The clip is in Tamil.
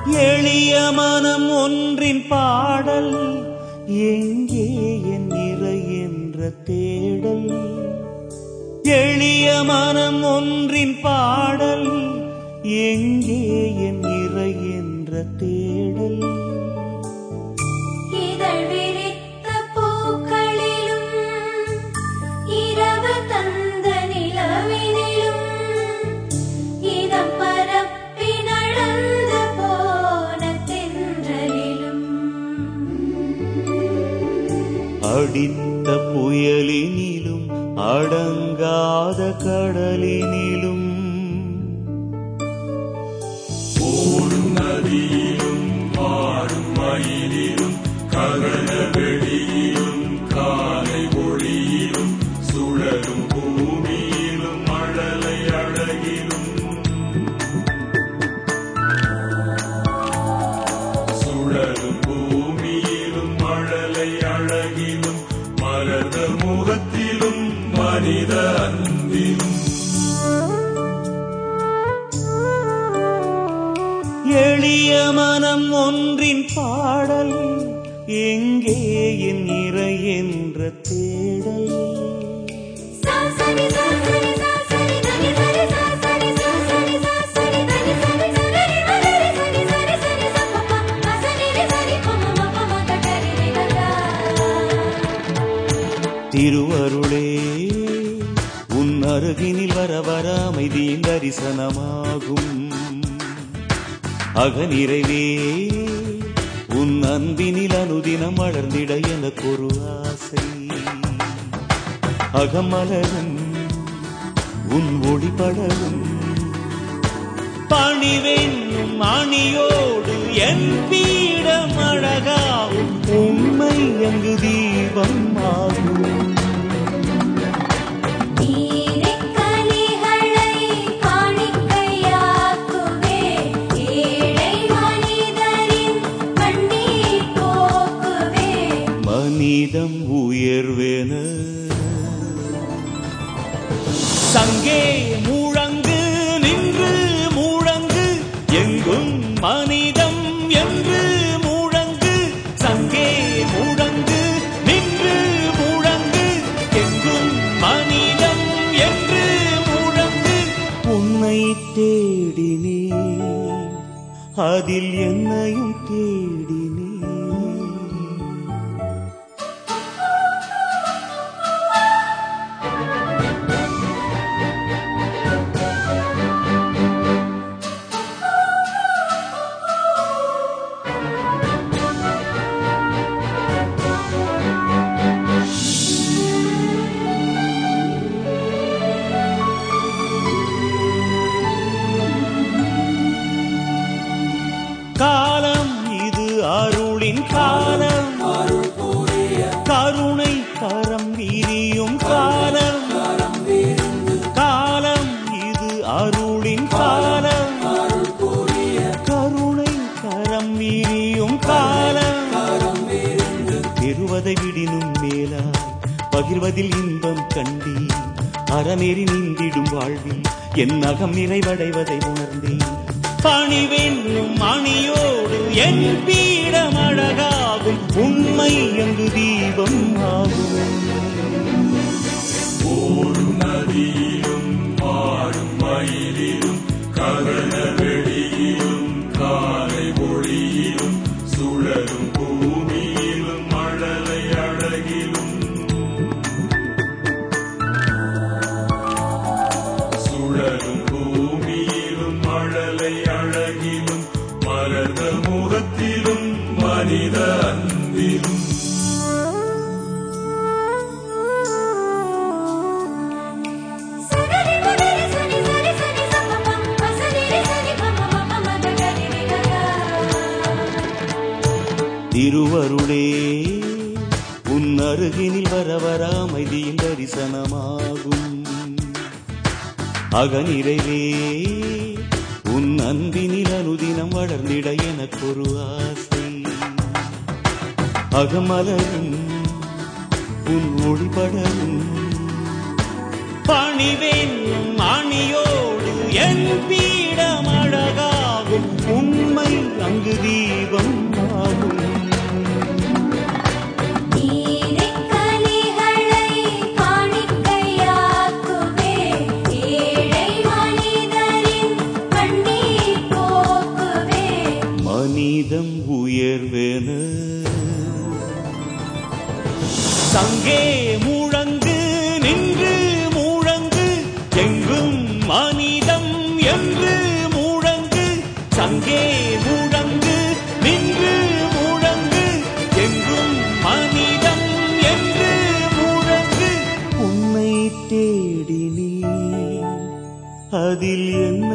எளிய மனம் ஒன்றின் பாடல் எங்கே என் நிறை என்ற தேடல் எளிய மனம் ஒன்றின் பாடல் எங்கே என் நிறை என்ற தேடல் இதழ் விரித்த பூக்களிலும் இரவு தந்த நிலவினிலும் இதம் பரப்பி நடந்து போன தென்றலிலும் அடித்த புயலினிலும் அடங்காத கடலினிலும் ஓடும் நதியிலும் பாடும் மயிலிலும் ககன வெளியிலும் காலை ஒளியிலும் சுழலும் பூமியிலும் மழலை அழகிலும் சுழலும் பூமியிலும் மழலை அழகிலும் மலர்ந்த முகத்திலும் மனித அன்பிலும் எளிய மனம் ஒன்றின் பாடல் எங்கே என் நிறை என்ற தேடல் சாசரி சாசரி சாசரி தனி சரி சாசரி சாசரி சாசரி தனி சரி சரி மலரி சரி சரி சரி சப்பப்ப அசரி சரி பம மப கட்டரி கதா திருவருளே உன் அருகினில் வர வர அமைதியின் தரிசனமாகும் அகநிறைவே உன் அன்பினில் அனுதினம் வளர்ந்திட எனக்கொரு ஆசை அகமலரும் உன் ஒளிபடரும் பணிவென்னும் அணியோடு என் பீடம் அழகாகும் உண்மை அங்கு தீபம் ஆகும் நீரிக்கனிகளை காணிக்கையாக்குவே ஏழை மனிதரின் கண்ணீர் போக்குவே மனிதம் உயர்வென சங்கே முழங்கு நின்று முழங்கு எங்கும் மனிதம் என்று முழங்கு சங்கே முழங்கு நின்று முழங்கு எங்கும் மனிதம் என்று முழங்கு உன்னை தேடினே அதில் என்னையும் தேடினே காலம் இது அருளின் காலம் கருணை கரம் விரியும் காலம் காலம் இது அருளின் காலம் கருணை கரம் விரியும் காலம் பெறுவதை விடினும் மேலாய் பகிர்வதில் இன்பம் கண்டி அறநெறி நின்றிடும் வாழ்வில் என் அகம் நிறைவடைவதை உணர்ந்தேன் பணிவென்னும் அணியோடு என் பீடம் அழகாகும் உண்மை என்று தீபம் ஆகும் ஓடும் நதியிலும் பாடும் மயிலிலும் ககன வெளியிலும் காலை ஒளியிலும் சுழலும் பூமியிலும் மழலை அழகிலும் சுழலும் பூமியிலும் மழலை அழகிலும் மலர்ந்த முகத்திலும் மனித அன்பிலும் சரி மலரி சரி சரி சரி சப்பப்ப அசரி சரி பம மப கட்டரி கதா திருவருளே உன் அருகினில் வர வர அமைதியின் தரிசனமாகும் அகநிறைவே உன் அன்பினில் அனுதினம் வளர்ந்திட எனக்கொரு ஆசை அகமலரும் உன் ஒளிபடரும் பணிவென்னும் அணியோடு என் பீடம் அழகாகும் உண்மை அங்கு அங்கு தீபம் ஆகும் நீரிக் கனிகளை காணிக்கையாக்குவே ஏழை மனிதரின் கண்ணீர் போக்குவே மனிதம் உயர்வென சங்கே முழங்கு நின்று முழங்கு எங்கும் மனிதம் என்று முழங்கு சங்கே முழங்கு நின்று முழங்கு எங்கும் மனிதம் என்று முழங்கு உன்னை தேடினே அதில் என்